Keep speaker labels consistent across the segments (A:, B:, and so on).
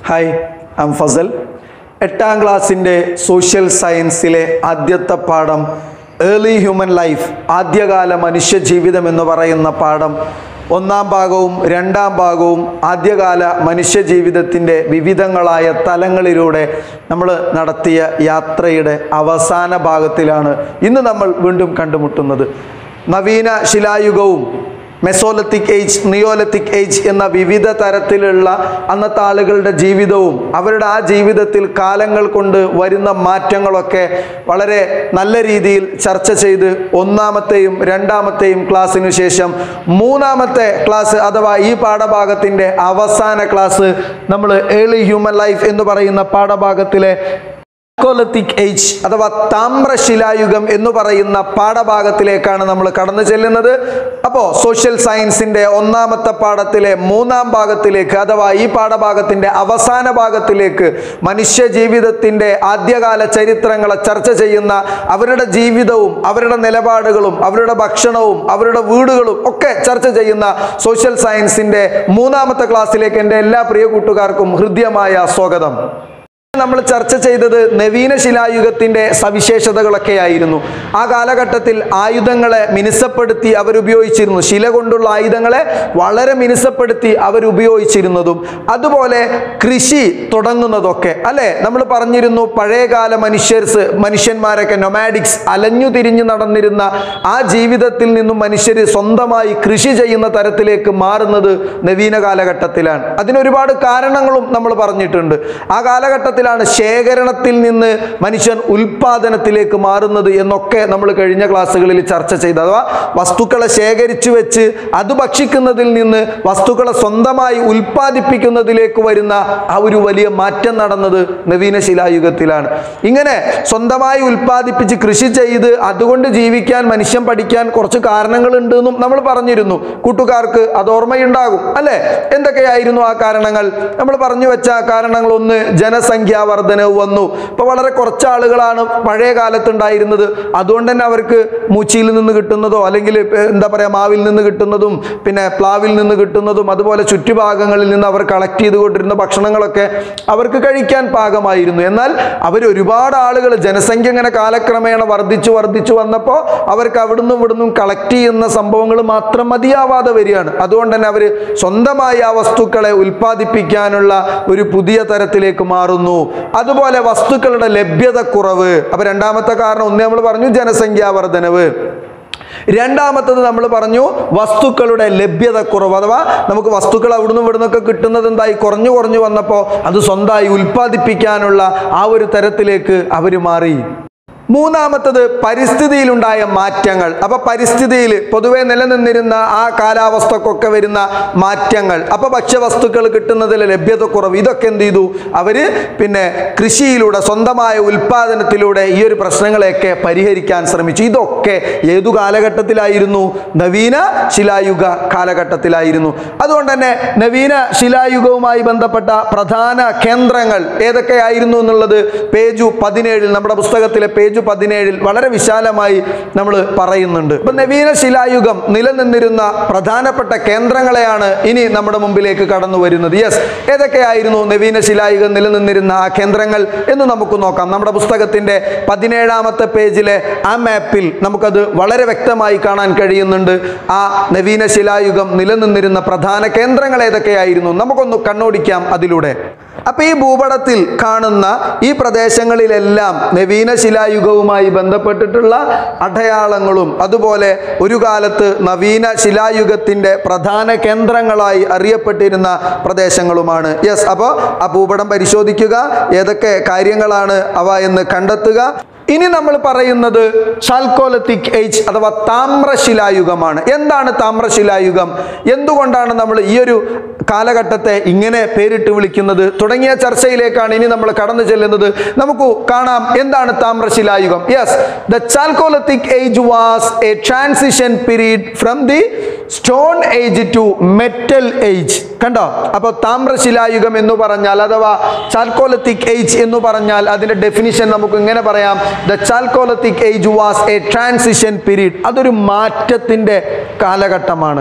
A: Hi ഐം ഫസൽ എട്ടാം ക്ലാസ്സിൻ്റെ social സയൻസിലെ ആദ്യത്തെ പാഠം ഏർലി ഹ്യൂമൻ ലൈഫ് ആദ്യകാല മനുഷ്യ ജീവിതം എന്ന് പറയുന്ന പാഠം ഒന്നാം ഭാഗവും രണ്ടാം ഭാഗവും ആദ്യകാല മനുഷ്യ ജീവിതത്തിൻ്റെ വിവിധങ്ങളായ തലങ്ങളിലൂടെ നമ്മൾ നടത്തിയ യാത്രയുടെ അവസാന ഭാഗത്തിലാണ് ഇന്ന് നമ്മൾ വീണ്ടും കണ്ടുമുട്ടുന്നത് നവീന ശിലായുഗവും മെസോലത്തിക് ഏജ് നിയോലത്തിക് ഏജ് എന്ന വിവിധ തരത്തിലുള്ള അന്നത്തെ ആളുകളുടെ ജീവിതവും അവരുടെ ആ ജീവിതത്തിൽ കാലങ്ങൾ കൊണ്ട് വരുന്ന മാറ്റങ്ങളൊക്കെ വളരെ നല്ല രീതിയിൽ ചർച്ച ചെയ്ത് ഒന്നാമത്തെയും രണ്ടാമത്തെയും ക്ലാസ്സിനു ശേഷം മൂന്നാമത്തെ ക്ലാസ് അഥവാ ഈ പാഠഭാഗത്തിൻ്റെ അവസാന ക്ലാസ് നമ്മൾ ഏർലി ഹ്യൂമൻ ലൈഫ് എന്ന് പറയുന്ന പാഠഭാഗത്തിലെ കൊലത്തിക് ഏജ് അഥവാ താമ്രശിലായുഗം എന്ന് പറയുന്ന പാഠഭാഗത്തിലേക്കാണ് നമ്മൾ കടന്നു ചെല്ലുന്നത് അപ്പോൾ സോഷ്യൽ സയൻസിന്റെ ഒന്നാമത്തെ പാഠത്തിലെ മൂന്നാം ഭാഗത്തിലേക്ക് അഥവാ ഈ പാഠഭാഗത്തിന്റെ അവസാന ഭാഗത്തിലേക്ക് മനുഷ്യ ജീവിതത്തിന്റെ ആദ്യകാല ചരിത്രങ്ങളെ ചർച്ച ചെയ്യുന്ന അവരുടെ ജീവിതവും അവരുടെ നിലപാടുകളും അവരുടെ ഭക്ഷണവും അവരുടെ വീടുകളും ഒക്കെ ചർച്ച ചെയ്യുന്ന സോഷ്യൽ സയൻസിന്റെ മൂന്നാമത്തെ ക്ലാസ്സിലേക്ക് എൻ്റെ എല്ലാ പ്രിയ കൂട്ടുകാർക്കും ഹൃദ്യമായ സ്വാഗതം നമ്മൾ ചർച്ച ചെയ്തത് നവീന ശിലായുഗത്തിന്റെ സവിശേഷതകളൊക്കെ ആയിരുന്നു ആ കാലഘട്ടത്തിൽ ആയുധങ്ങളെ മിനുസപ്പെടുത്തി അവരുപയോഗിച്ചിരുന്നു ശില കൊണ്ടുള്ള ആയുധങ്ങളെ വളരെ മിനുസപ്പെടുത്തി അവരുപയോഗിച്ചിരുന്നതും അതുപോലെ കൃഷി തുടങ്ങുന്നതൊക്കെ അല്ലെ നമ്മൾ പറഞ്ഞിരുന്നു പഴയകാല മനുഷ്യർസ് മനുഷ്യന്മാരൊക്കെ നൊമാഡിക്സ് അലഞ്ഞു തിരിഞ്ഞു നടന്നിരുന്ന ആ ജീവിതത്തിൽ നിന്നും മനുഷ്യർ സ്വന്തമായി കൃഷി ചെയ്യുന്ന തരത്തിലേക്ക് മാറുന്നത് നവീന കാലഘട്ടത്തിലാണ് അതിനൊരുപാട് കാരണങ്ങളും നമ്മൾ പറഞ്ഞിട്ടുണ്ട് ആ കാലഘട്ടത്തിലാണ് ശേഖരണത്തിൽ നിന്ന് മനുഷ്യൻ ഉൽപാദനത്തിലേക്ക് മാറുന്നത് എന്നൊക്കെ നമ്മൾ കഴിഞ്ഞ ക്ലാസ്സുകളിൽ ചർച്ച ചെയ്തു അഥവാ വസ്തുക്കളെ ശേഖരിച്ചു വെച്ച് അത് ഭക്ഷിക്കുന്നതിൽ നിന്ന് വസ്തുക്കളെ സ്വന്തമായി ഉൽപ്പാദിപ്പിക്കുന്നതിലേക്ക് വരുന്ന ആ ഒരു വലിയ മാറ്റം നടന്നത് നവീന ശിലായുഗത്തിലാണ് ഇങ്ങനെ സ്വന്തമായി ഉൽപ്പാദിപ്പിച്ച് കൃഷി ചെയ്ത് അതുകൊണ്ട് ജീവിക്കാൻ മനുഷ്യൻ പഠിക്കാൻ കുറച്ച് കാരണങ്ങളുണ്ട് എന്നും നമ്മൾ പറഞ്ഞിരുന്നു കൂട്ടുകാർക്ക് അത് ഓർമ്മയുണ്ടാകും അല്ലെ എന്തൊക്കെയായിരുന്നു ആ കാരണങ്ങൾ നമ്മൾ പറഞ്ഞു വെച്ച കാരണങ്ങൾ ഒന്ന് ജനസംഖ്യാ വർധനവ് വന്നു ഇപ്പൊ വളരെ കുറച്ച് ആളുകളാണ് പഴയ കാലത്ത് ഉണ്ടായിരുന്നത് അതുകൊണ്ട് തന്നെ അവർക്ക് മൂച്ചിയിൽ നിന്ന് കിട്ടുന്നതോ അല്ലെങ്കിൽ ഏർ, എന്താ പറയാ മാവിൽ നിന്ന് കിട്ടുന്നതും പിന്നെ പ്ലാവിൽ നിന്ന് കിട്ടുന്നതും അതുപോലെ ചുറ്റുഭാഗങ്ങളിൽ നിന്ന് അവർ കളക്ട് ചെയ്തുകൊണ്ടിരുന്ന ഭക്ഷണങ്ങളൊക്കെ അവർക്ക് കഴിക്കാൻ പാകമായിരുന്നു എന്നാൽ അവർ ഒരുപാട് ആളുകൾ ജനസംഖ്യ ഇങ്ങനെ കാലക്രമേണ വർദ്ധിച്ചു വർദ്ധിച്ചു വന്നപ്പോൾ അവർക്ക് അവിടുന്ന് ഇവിടുന്നും കളക്ട് ചെയ്യുന്ന സംഭവങ്ങൾ മാത്രം മതിയാവാതെ വരികയാണ് അതുകൊണ്ട് തന്നെ അവർ സ്വന്തമായി ആ വസ്തുക്കളെ ഉൽപ്പാദിപ്പിക്കാനുള്ള ഒരു പുതിയ തരത്തിലേക്ക് മാറുന്നു അതുപോലെ വസ്തുക്കളുടെ ലഭ്യത കുറവ് അപ്പൊ രണ്ടാമത്തെ കാരണം ഒന്ന് നമ്മൾ പറഞ്ഞു ജനസംഖ്യാ വർധനവ് രണ്ടാമത്തത് നമ്മൾ പറഞ്ഞു വസ്തുക്കളുടെ ലഭ്യത കുറവ് അഥവാ നമുക്ക് വസ്തുക്കൾ അവിടുന്ന് ഇവിടുന്നൊക്കെ കിട്ടുന്നത് എന്തായി കുറഞ്ഞു കുറഞ്ഞു വന്നപ്പോൾ അത് സ്വന്തമായി ഉൽപ്പാദിപ്പിക്കാനുള്ള ആ ഒരു തരത്തിലേക്ക് അവർ മാറി മൂന്നാമത്തത് പരിസ്ഥിതിയിലുണ്ടായ മാറ്റങ്ങൾ അപ്പൊ പരിസ്ഥിതിയിൽ പൊതുവെ നിലനിന്നിരുന്ന ആ കാലാവസ്ഥക്കൊക്കെ വരുന്ന മാറ്റങ്ങൾ അപ്പൊ ഭക്ഷ്യവസ്തുക്കൾ കിട്ടുന്നതിൽ ലഭ്യത കുറവ് ഇതൊക്കെ എന്ത് ചെയ്തു അവര് പിന്നെ കൃഷിയിലൂടെ സ്വന്തമായ ഉൽപാദനത്തിലൂടെ ഈ ഒരു പ്രശ്നങ്ങളെയൊക്കെ പരിഹരിക്കാൻ ശ്രമിച്ചു ഇതൊക്കെ ഏതു കാലഘട്ടത്തിലായിരുന്നു നവീന ശിലായുഗ കാലഘട്ടത്തിലായിരുന്നു അതുകൊണ്ട് തന്നെ നവീന ശിലായുഗവുമായി ബന്ധപ്പെട്ട പ്രധാന കേന്ദ്രങ്ങൾ ഏതൊക്കെയായിരുന്നു എന്നുള്ളത് പേജു പതിനേഴിൽ നമ്മുടെ പുസ്തകത്തിലെ പേജ് പതിനേഴിൽ വളരെ വിശാലമായി നമ്മൾ പറയുന്നുണ്ട് ഇപ്പൊ നവീന ശിലായുഗം നിലനിന്നിരുന്ന പ്രധാനപ്പെട്ട കേന്ദ്രങ്ങളെയാണ് ഇനി നമ്മുടെ മുമ്പിലേക്ക് കടന്നു വരുന്നത് യെസ് ഏതൊക്കെയായിരുന്നു നവീന ശിലായുഗം നിലനിന്നിരുന്ന ആ കേന്ദ്രങ്ങൾ എന്ന് നമുക്ക് നോക്കാം നമ്മുടെ പുസ്തകത്തിന്റെ പതിനേഴാമത്തെ പേജിലെ ആ മാപ്പിൽ നമുക്കത് വളരെ വ്യക്തമായി കാണാൻ കഴിയുന്നുണ്ട് ആ നവീന ശിലായുഗം നിലനിന്നിരുന്ന പ്രധാന കേന്ദ്രങ്ങൾ ഏതൊക്കെയായിരുന്നു നമുക്കൊന്ന് കണ്ണോടിക്കാം അതിലൂടെ അപ്പൊ ഈ ഭൂപടത്തിൽ കാണുന്ന ഈ പ്രദേശങ്ങളിലെല്ലാം നവീന ശിലായുഗവുമായി ബന്ധപ്പെട്ടിട്ടുള്ള അടയാളങ്ങളും അതുപോലെ ഒരു കാലത്ത് നവീന ശിലായുഗത്തിന്റെ പ്രധാന കേന്ദ്രങ്ങളായി അറിയപ്പെട്ടിരുന്ന പ്രദേശങ്ങളുമാണ് യെസ് അപ്പോൾ ആ ഭൂപടം പരിശോധിക്കുക ഏതൊക്കെ കാര്യങ്ങളാണ് അവ എന്ന് കണ്ടെത്തുക ഇനി നമ്മൾ പറയുന്നത് ചാൽക്കോലത്തിക് ഏജ് അഥവാ താമ്രശിലായുഗമാണ് എന്താണ് താമ്രശിലായുഗം എന്തുകൊണ്ടാണ് നമ്മൾ ഈ ഒരു കാലഘട്ടത്തെ ഇങ്ങനെ പേരിട്ട് വിളിക്കുന്നത് തുടങ്ങിയ ചർച്ചയിലേക്കാണ് ഇനി നമ്മൾ കടന്നു ചെല്ലുന്നത് നമുക്ക് കാണാം എന്താണ് താമ്രശിലായുഗം yes the chalcolithic age was a transition period from the stone age to metal age കണ്ടോ അപ്പോൾ താമ്രശിലായുഗം എന്ന് പറഞ്ഞാൽ അഥവാ ചാൽക്കോലത്തിക് ഏജ് എന്ന് പറഞ്ഞാൽ അതിന്റെ ഡെഫിനിഷൻ നമുക്ക് ഇങ്ങനെ പറയാം the chalcolithic age was a transition period അതൊരു മാറ്റത്തിന്റെ കാലഘട്ടമാണ്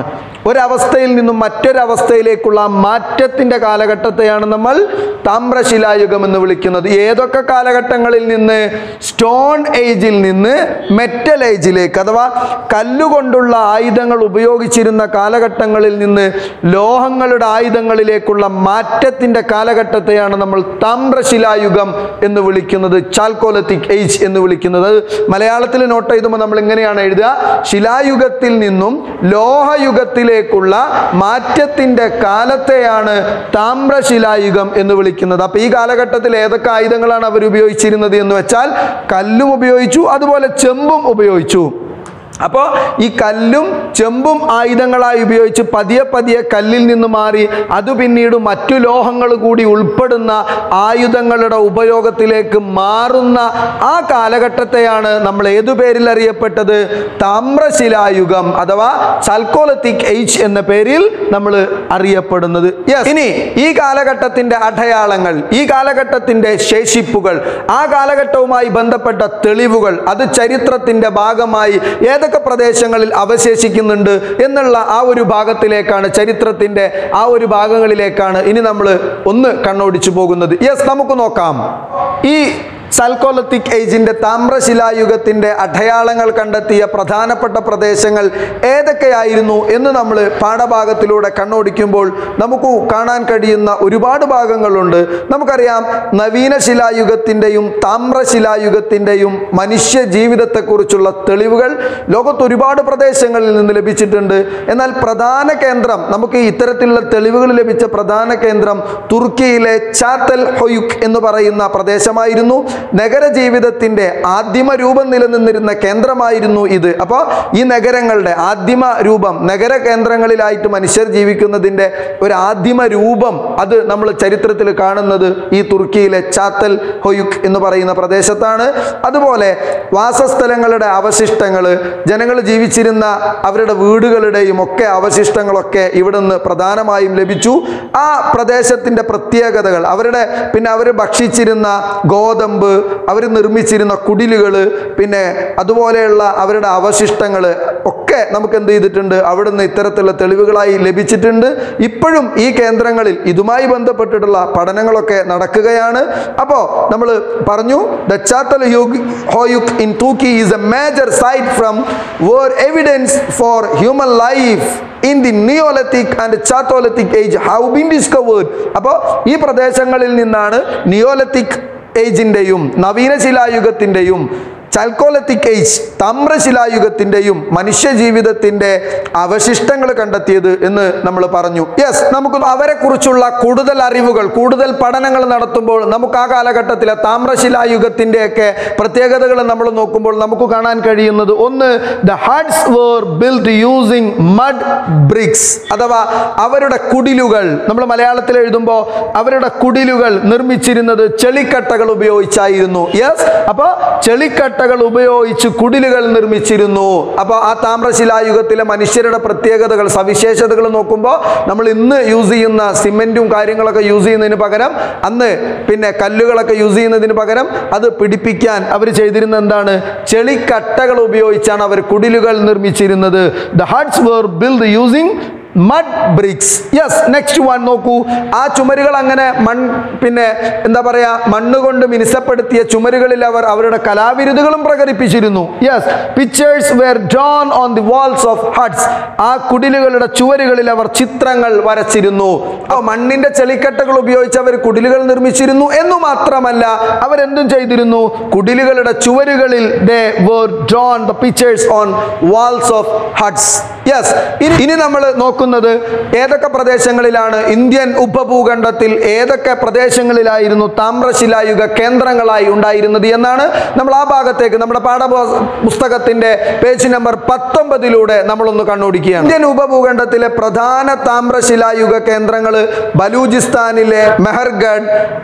A: ഒരവസ്ഥയിൽ നിന്നും മറ്റൊരവസ്ഥയിലേക്കുള്ള മാറ്റത്തിൻ്റെ കാലഘട്ടത്തെയാണ് നമ്മൾ താമ്രശിലായുഗം എന്ന് വിളിക്കുന്നത് ഏതൊക്കെ കാലഘട്ടങ്ങളിൽ നിന്ന് സ്റ്റോൺ ഏജിൽ നിന്ന് മെറ്റൽ ഏജിലേക്ക് അഥവാ കല്ലുകൊണ്ടുള്ള ആയുധങ്ങൾ ഉപയോഗിച്ചിരുന്ന കാലഘട്ടങ്ങളിൽ നിന്ന് ലോഹങ്ങളുടെ ആയുധങ്ങളിലേക്കുള്ള മാറ്റത്തിൻ്റെ കാലഘട്ടത്തെയാണ് നമ്മൾ താമ്രശിലായുഗം എന്ന് വിളിക്കുന്നത് ചാൽക്കോലത്തിക് ഏജ് എന്ന് വിളിക്കുന്നത് അത് മലയാളത്തിൽ നോട്ട് എഴുതുമ്പോൾ നമ്മൾ ഇങ്ങനെയാണ് എഴുതുക ശിലായുഗത്തിൽ നിന്നും ലോഹയുഗത്തിലേക്കുള്ള മാറ്റത്തിൻ്റെ കാലത്തെയാണ് താമ്രശിലായുഗം എന്ന് വിളിക്കുന്നത് അപ്പോൾ ഈ കാലഘട്ടത്തിൽ ഏതൊക്കെ ആയുധങ്ങളാണ് അവർ ഉപയോഗിച്ചിരുന്നത് എന്ന് വെച്ചാൽ കല്ലും ഉപയോഗിച്ചു അതുപോലെ ചെമ്പും ഉപയോഗിച്ചു അപ്പോൾ ഈ കല്ലും ചെമ്പും ആയുധങ്ങളായി ഉപയോഗിച്ച് പതിയെ പതിയെ കല്ലിൽ നിന്ന് മാറി അത് പിന്നീട് മറ്റു ലോഹങ്ങൾ കൂടി ഉൾപ്പെടുന്ന ആയുധങ്ങളുടെ ഉപയോഗത്തിലേക്ക് മാറുന്ന ആ കാലഘട്ടത്തെയാണ് നമ്മൾ ഏതു പേരിൽ അറിയപ്പെട്ടത് താമ്രശിലായുഗം അഥവാ സൽക്കോലത്തിക് ഏജ് എന്ന പേരിൽ നമ്മൾ അറിയപ്പെടുന്നത് Yes. ഇനി ഈ കാലഘട്ടത്തിന്റെ അടയാളങ്ങൾ ഈ കാലഘട്ടത്തിന്റെ ശേഷിപ്പുകൾ ആ കാലഘട്ടവുമായി ബന്ധപ്പെട്ട തെളിവുകൾ അത് ചരിത്രത്തിന്റെ ഭാഗമായി ഏതൊക്കെ പ്രദേശങ്ങളിൽ അവശേഷിക്കുന്നുണ്ട് എന്നുള്ള ആ ഒരു ഭാഗത്തിലേക്കാണ് ചരിത്രത്തിന്റെ ആ ഒരു ഭാഗങ്ങളിലേക്കാണ് ഇനി നമ്മൾ ഒന്ന് കണ്ണോടിച്ചു പോകുന്നത് യെസ് നമുക്ക് നോക്കാം ഈ സൽക്കോലത്തിക് ഏജിന്റെ താമ്രശിലായുഗത്തിന്റെ അടയാളങ്ങൾ കണ്ടെത്തിയ പ്രധാനപ്പെട്ട പ്രദേശങ്ങൾ ഏതൊക്കെയായിരുന്നു എന്ന് നമ്മൾ പാഠഭാഗത്തിലൂടെ കണ്ണോടിക്കുമ്പോൾ നമുക്ക് കാണാൻ കഴിയുന്ന ഒരുപാട് ഭാഗങ്ങളുണ്ട് നമുക്കറിയാം നവീന ശിലായുഗത്തിൻ്റെയും താമ്രശിലായുഗത്തിൻ്റെയും മനുഷ്യ ജീവിതത്തെക്കുറിച്ചുള്ള തെളിവുകൾ ലോകത്ത് ഒരുപാട് പ്രദേശങ്ങളിൽ നിന്ന് ലഭിച്ചിട്ടുണ്ട് എന്നാൽ പ്രധാന കേന്ദ്രം നമുക്ക് ഇത്തരത്തിലുള്ള തെളിവുകൾ ലഭിച്ച പ്രധാന കേന്ദ്രം തുർക്കിയിലെ ചാത്തൽ ഹൊയുക് എന്ന് പറയുന്ന പ്രദേശമായിരുന്നു നഗര ജീവിതത്തിൻ്റെ ആദിമ രൂപം നിലനിന്നിരുന്ന കേന്ദ്രമായിരുന്നു ഇത് അപ്പോൾ ഈ നഗരങ്ങളുടെ ആദിമ രൂപം നഗര കേന്ദ്രങ്ങളിലായിട്ട് മനുഷ്യർ ജീവിക്കുന്നതിൻ്റെ ഒരു ആദിമ രൂപം അത് നമ്മൾ ചരിത്രത്തിൽ കാണുന്നത് ഈ തുർക്കിയിലെ ചാത്തൽ ഹൊയുക് എന്ന് പറയുന്ന പ്രദേശത്താണ് അതുപോലെ വാസസ്ഥലങ്ങളുടെ അവശിഷ്ടങ്ങൾ ജനങ്ങൾ ജീവിച്ചിരുന്ന അവരുടെ വീടുകളുടെയും ഒക്കെ അവശിഷ്ടങ്ങളൊക്കെ ഇവിടെ നിന്ന് പ്രധാനമായും ലഭിച്ചു ആ പ്രദേശത്തിൻ്റെ പ്രത്യേകതകൾ അവരുടെ പിന്നെ അവർ ഭക്ഷിച്ചിരുന്ന ഗോതമ്പ് അവർ നിർമ്മിച്ചിരുന്ന കുടിലുകൾ പിന്നെ അതുപോലെയുള്ള അവരുടെ അവശിഷ്ടങ്ങൾ ഒക്കെ നമുക്ക് എന്ത് ചെയ്തിട്ടുണ്ട് അവിടുന്ന് ഇത്തരത്തിലുള്ള തെളിവുകളായി ലഭിച്ചിട്ടുണ്ട് ഇപ്പോഴും ഈ കേന്ദ്രങ്ങളിൽ ഇതുമായി ബന്ധപ്പെട്ടിട്ടുള്ള പഠനങ്ങളൊക്കെ നടക്കുകയാണ് അപ്പോൾ നമ്മൾ പറഞ്ഞു the Catal Huyuk in Turkey is a major site from where evidence for human life in the neolithic and chalcolithic age have been discovered അപ്പോൾ ഈ പ്രദേശങ്ങളിൽ നിന്നാണ് നിയോലത്തിക് ഏജിൻ്റെയും നവീന ശിലായുഗത്തിൻ്റെയും ചൽക്കോലത്തിക് ഏജ് താമ്രശിലായുഗത്തിൻ്റെയും മനുഷ്യ ജീവിതത്തിൻ്റെ അവശിഷ്ടങ്ങൾ കണ്ടെത്തിയത് എന്ന് നമ്മൾ പറഞ്ഞു യെസ് നമുക്ക് അവരെക്കുറിച്ചുള്ള കൂടുതൽ അറിവുകൾ കൂടുതൽ പഠനങ്ങൾ നടത്തുമ്പോൾ നമുക്ക് ആ കാലഘട്ടത്തിലെ താമ്രശിലായുഗത്തിൻ്റെയൊക്കെ പ്രത്യേകതകൾ നമ്മൾ നോക്കുമ്പോൾ നമുക്ക് കാണാൻ കഴിയുന്നത് ഒന്ന് the huts were build using mud bricks അഥവാ അവരുടെ കുടിലുകൾ നമ്മൾ മലയാളത്തിൽ എഴുതുമ്പോൾ അവരുടെ കുടിലുകൾ നിർമ്മിച്ചിരുന്നത് ചെളിക്കട്ടകൾ ഉപയോഗിച്ചായിരുന്നു യെസ് അപ്പോൾ ചെളിക്കട്ടകൾ ഉപയോഗിച്ച് കുടിലുകൾ നിർമ്മിച്ചിരുന്നു അപ്പോൾ ആ താമ്രശിലായുഗത്തിലെ മനുഷ്യരുടെ പ്രത്യേകതകൾ സവിശേഷതകൾ നോക്കുമ്പോൾ നമ്മൾ ഇന്ന് യൂസ് ചെയ്യുന്ന സിമെൻറ്റും കാര്യങ്ങളൊക്കെ യൂസ് ചെയ്യുന്നതിന് പകരം അന്ന് പിന്നെ കല്ലുകളൊക്കെ യൂസ് ചെയ്യുന്നതിന് പകരം അത് പിടിപ്പിക്കാൻ അവർ ചെയ്തിരുന്ന എന്താണ് ചെളിക്കട്ടകൾ ഉപയോഗിച്ചാണ് അവർ കുടിലുകൾ നിർമ്മിച്ചിരുന്നത് the huts were build using mud bricks yes next one നോക്കൂ ആ ചുമരുകൾ അങ്ങനെ മൺ പിന്നെ എന്താ പറയാ മണ്ണ് കൊണ്ട് മിനുസപ്പെടുത്തിയ ചുമരുകളിൽ അവർ അവരുടെ കലാവിരുതുകളും പ്രകടിപ്പിച്ചിരുന്നു yes pictures were drawn on the walls of huts ആ കുടിലുകളുടെ ചുവരുകളിൽ അവർ ചിത്രങ്ങൾ വരച്ചിരുന്നു അപ്പോൾ മണ്ണിന്റെ ചെളിക്കട്ടകൾ ഉപയോഗിച്ച് അവർ കുടിലുകൾ നിർമ്മിച്ചിരുന്നു എന്നു മാത്രമല്ല അവരെന്തും ചെയ്തിരുന്നു കുടിലുകളുടെ ചുവരുകളിൽ they were drawn the pictures on walls of huts yes ഇനി നമ്മൾ നോക്കുന്നത് ഏതൊക്കെ പ്രദേശങ്ങളിലാണ് ഇന്ത്യൻ ഉപഭൂഖണ്ഡത്തിൽ ഏതൊക്കെ പ്രദേശങ്ങളിലായിരുന്നു താമ്രശിലായുഗ കേന്ദ്രങ്ങളായി ഉണ്ടായിരുന്നത് എന്നാണ് നമ്മൾ ആ ഭാഗത്തേക്ക് നമ്മുടെ പാഠപുസ്തകത്തിന്റെ പുസ്തകത്തിന്റെ പേജ് നമ്പർ പത്തൊമ്പതിലൂടെ നമ്മളൊന്ന് കണ്ണോടിക്കുകയാണ് ഇന്ത്യൻ ഉപഭൂഖണ്ഡത്തിലെ പ്രധാന താമ്രശിലായുഗ കേന്ദ്രങ്ങൾ ബലൂചിസ്ഥാനിലെ മെഹർഗഡ്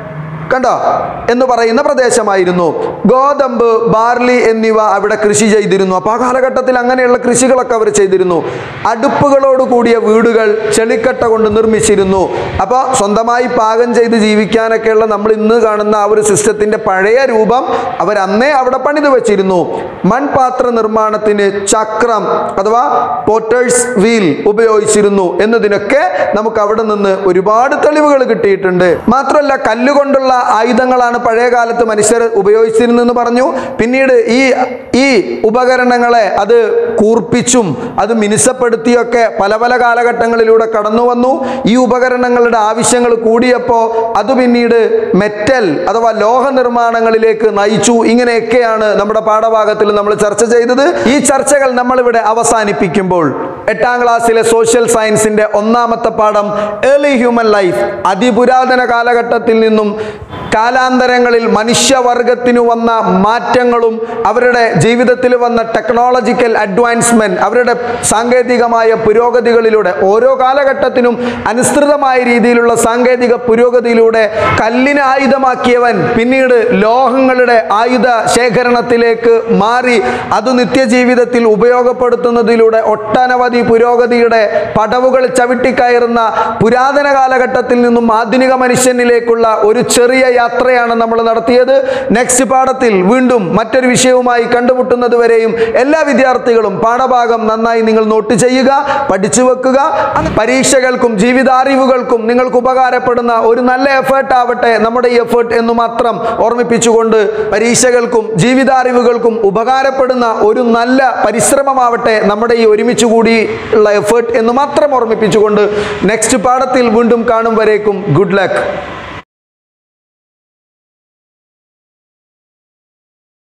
A: കണ്ടോ എന്ന് പറയുന്ന പ്രദേശമായിരുന്നു ഗോതമ്പ് ബാർലി എന്നിവ അവിടെ കൃഷി ചെയ്തിരുന്നു അപ്പോൾ ആ കാലഘട്ടത്തിൽ അങ്ങനെയുള്ള കൃഷികളൊക്കെ അവർ ചെയ്തിരുന്നു അടുപ്പുകളോട് കൂടിയ വീടുകൾ ചെളിക്കട്ട കൊണ്ട് നിർമ്മിച്ചിരുന്നു അപ്പോൾ സ്വന്തമായി പാകം ചെയ്ത് ജീവിക്കാനൊക്കെയുള്ള നമ്മൾ ഇന്ന് കാണുന്ന ആ ഒരു സിസ്റ്റത്തിൻ്റെ പഴയ രൂപം അവർ അന്നേ അവിടെ പണിത് വെച്ചിരുന്നു മൺപാത്ര നിർമ്മാണത്തിന് ചക്രം അഥവാ പോട്ടേഴ്സ് വീൽ ഉപയോഗിച്ചിരുന്നു എന്നതിനൊക്കെ നമുക്ക് അവിടെ നിന്ന് ഒരുപാട് തെളിവുകൾ കിട്ടിയിട്ടുണ്ട് മാത്രമല്ല കല്ലുകൊണ്ടുള്ള ആയുധങ്ങളാണ് പഴയ കാലത്ത് മനുഷ്യർ ഉപയോഗിച്ചിരുന്നെന്ന് പറഞ്ഞു പിന്നീട് ഈ ഈ ഉപകരണങ്ങളെ അത് കൂർപ്പിച്ചും അത് മിനുസപ്പെടുത്തിയൊക്കെ പല പല കാലഘട്ടങ്ങളിലൂടെ കടന്നു വന്നു ഈ ഉപകരണങ്ങളുടെ ആവശ്യങ്ങൾ കൂടിയപ്പോൾ അത് പിന്നീട് മെറ്റൽ അഥവാ ലോഹ നിർമ്മാണങ്ങളിലേക്ക് നയിച്ചു ഇങ്ങനെയൊക്കെയാണ് നമ്മുടെ പാഠഭാഗത്തിൽ നമ്മൾ ചർച്ച ചെയ്തത് ഈ ചർച്ചകൾ നമ്മളിവിടെ അവസാനിപ്പിക്കുമ്പോൾ എട്ടാം ക്ലാസ്സിലെ സോഷ്യൽ സയൻസിന്റെ ഒന്നാമത്തെ പാഠം ഏർലി ഹ്യൂമൻ ലൈഫ് അതിപുരാതന കാലഘട്ടത്തിൽ നിന്നും കാലാന്തരങ്ങളിൽ മനുഷ്യവർഗത്തിനു വന്ന മാറ്റങ്ങളും അവരുടെ ജീവിതത്തിൽ വന്ന ടെക്നോളജിക്കൽ അഡ്വാൻസ്മെന്റ് അവരുടെ സാങ്കേതികമായ പുരോഗതികളിലൂടെ ഓരോ കാലഘട്ടത്തിനും അനുസൃതമായ രീതിയിലുള്ള സാങ്കേതിക പുരോഗതിയിലൂടെ കല്ലിനെ ആയുധമാക്കിയവൻ പിന്നീട് ലോഹങ്ങളുടെ ആയുധ ശേഖരണത്തിലേക്ക് മാറി അത് നിത്യജീവിതത്തിൽ ഉപയോഗപ്പെടുത്തുന്നതിലൂടെ ഒട്ടനവധി പുരോഗതിയുടെ പടവുകൾ ചവിട്ടിക്കയറുന്ന പുരാതന കാലഘട്ടത്തിൽ നിന്നും ആധുനിക മനുഷ്യനിലേക്കുള്ള ഒരു ചെറിയ യാത്രയാണ് നമ്മൾ നടത്തിയത് നെക്സ്റ്റ് പാഠത്തിൽ വീണ്ടും മറ്റൊരു വിഷയവുമായി കണ്ടുമുട്ടുന്നത് വരെയും എല്ലാ വിദ്യാർത്ഥികളും പാഠഭാഗം നന്നായി നിങ്ങൾ നോട്ട് ചെയ്യുക പഠിച്ചു വെക്കുക അത് പരീക്ഷകൾക്കും ജീവിതാറിവുകൾക്കും നിങ്ങൾക്ക് ഉപകാരപ്പെടുന്ന ഒരു നല്ല എഫേർട്ട് ആവട്ടെ നമ്മുടെ ഈ എഫേർട്ട് എന്ന് മാത്രം ഓർമ്മിപ്പിച്ചുകൊണ്ട് പരീക്ഷകൾക്കും ജീവിതാറിവുകൾക്കും ഉപകാരപ്പെടുന്ന ഒരു നല്ല പരിശ്രമമാവട്ടെ നമ്മുടെ ഈ ഒരുമിച്ച് കൂടി ഉള്ള എഫേർട്ട് എന്ന് മാത്രം ഓർമ്മിപ്പിച്ചുകൊണ്ട് നെക്സ്റ്റ് പാഠത്തിൽ വീണ്ടും കാണും വരേക്കും ഗുഡ് ലക്ക്